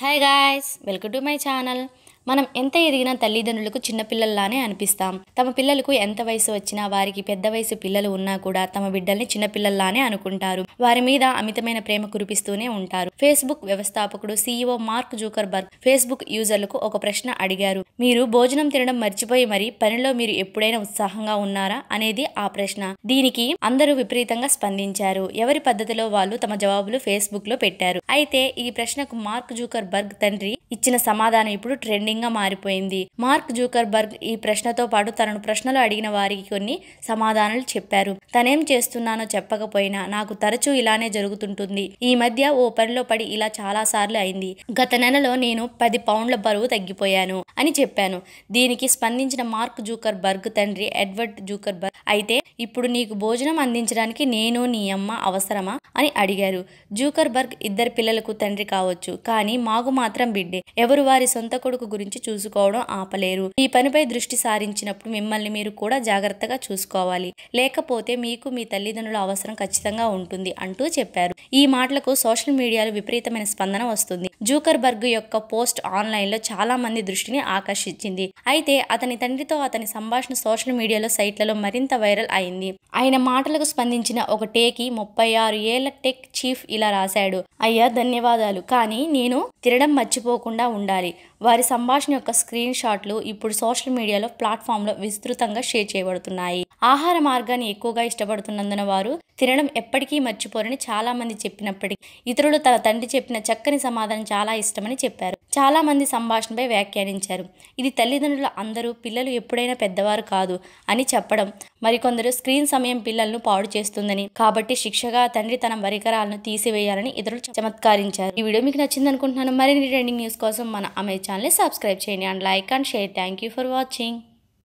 hi guys welcome to my channel మనం ఎంత ఎదిగినా తల్లిదండ్రులకు చిన్నపిల్లల్లానే అనిపిస్తాం తమ పిల్లలకు ఎంత వయసు వచ్చినా వారికి పెద్ద వయసు పిల్లలు ఉన్నా కూడా తమ బిడ్డల్ని చిన్నపిల్లల్లానే అనుకుంటారు వారి మీద అమితమైన ప్రేమ కురిపిస్తూనే ఉంటారు ఫేస్బుక్ వ్యవస్థాపకుడు సీఈఓ మార్క్ జూకర్బర్గ్ ఫేస్బుక్ యూజర్లకు ఒక ప్రశ్న అడిగారు మీరు భోజనం తినడం మర్చిపోయి మరి పనిలో మీరు ఎప్పుడైనా ఉత్సాహంగా ఉన్నారా అనేది ఆ ప్రశ్న దీనికి అందరూ విపరీతంగా స్పందించారు ఎవరి పద్ధతిలో వాళ్ళు తమ జవాబులు ఫేస్బుక్ లో పెట్టారు అయితే ఈ ప్రశ్నకు మార్క్ జూకర్ బర్గ్ తండ్రి ఇచ్చిన సమాధానం ఇప్పుడు ట్రెండింగ్ గా మారిపోయింది మార్క్ జూకర్ బర్గ్ ఈ ప్రశ్నతో పాటు తనను ప్రశ్నలు అడిగిన వారికి కొన్ని సమాధానాలు చెప్పారు తనేం చేస్తున్నానో చెప్పకపోయినా నాకు తరచూ ఇలానే జరుగుతుంటుంది ఈ మధ్య ఓ పనిలో పడి ఇలా చాలా సార్లు అయింది గత నెలలో నేను పది పౌండ్ల బరువు తగ్గిపోయాను అని చెప్పాను దీనికి స్పందించిన మార్క్ జూకర్ బర్గ్ తండ్రి ఎడ్వర్డ్ జూకర్ బర్గ్ అయితే ఇప్పుడు నీకు భోజనం అందించడానికి నేను నీ అమ్మ అవసరమా అని అడిగారు జూకర్ బర్గ్ ఇద్దరు పిల్లలకు తండ్రి కావచ్చు కానీ మాకు మాత్రం బిడ్డే ఎవరు వారి సొంత కొడుకు గురించి చూసుకోవడం ఆపలేరు ఈ పనిపై దృష్టి సారించినప్పుడు మిమ్మల్ని మీరు కూడా జాగ్రత్తగా చూసుకోవాలి లేకపోతే మీకు మీ తల్లిదండ్రుల అవసరం ఖచ్చితంగా ఉంటుంది అంటూ చెప్పారు ఈ మాటలకు సోషల్ మీడియాలో విపరీతమైన స్పందన వస్తుంది జూకర్ బర్గ్ యొక్క పోస్ట్ ఆన్లైన్ లో చాలా మంది దృష్టిని ఆకర్షించింది అయితే అతని తండ్రితో అతని సంభాషణ సోషల్ మీడియాలో సైట్లలో మరింత వైరల్ అయింది ఆయన మాటలకు స్పందించిన ఒక టేకి ముప్పై ఆరు ఏళ్ల టెక్ చీఫ్ ఇలా రాశాడు అయ్యా ధన్యవాదాలు కానీ నేను తినడం మర్చిపోకుండా ఉండాలి వారి సంభాషణ యొక్క స్క్రీన్ షాట్లు ఇప్పుడు సోషల్ మీడియాలో ప్లాట్ఫామ్లో విస్తృతంగా షేర్ చేయబడుతున్నాయి ఆహార మార్గాన్ని ఎక్కువగా ఇష్టపడుతున్నందున వారు తినడం ఎప్పటికీ మర్చిపోరని చాలా మంది చెప్పినప్పటికీ ఇతరులు తన తండ్రి చెప్పిన చక్కని సమాధానం చాలా ఇష్టమని చెప్పారు చాలా మంది సంభాషణపై వ్యాఖ్యానించారు ఇది తల్లిదండ్రుల అందరూ పిల్లలు ఎప్పుడైనా పెద్దవారు కాదు అని చెప్పడం మరికొందరు స్క్రీన్ సమయం పిల్లలను పాడు చేస్తుందని కాబట్టి శిక్షగా తండ్రి తన పరికరాలను తీసివేయాలని ఇతరులు చమత్కరించారు ఈ వీడియో మీకు నచ్చింది అనుకుంటున్నాను మరిన్ని ట్రెండింగ్ న్యూస్ కోసం మన అమే ఛానల్ని సబ్స్క్రైబ్ చేయండి and like and share thank you for watching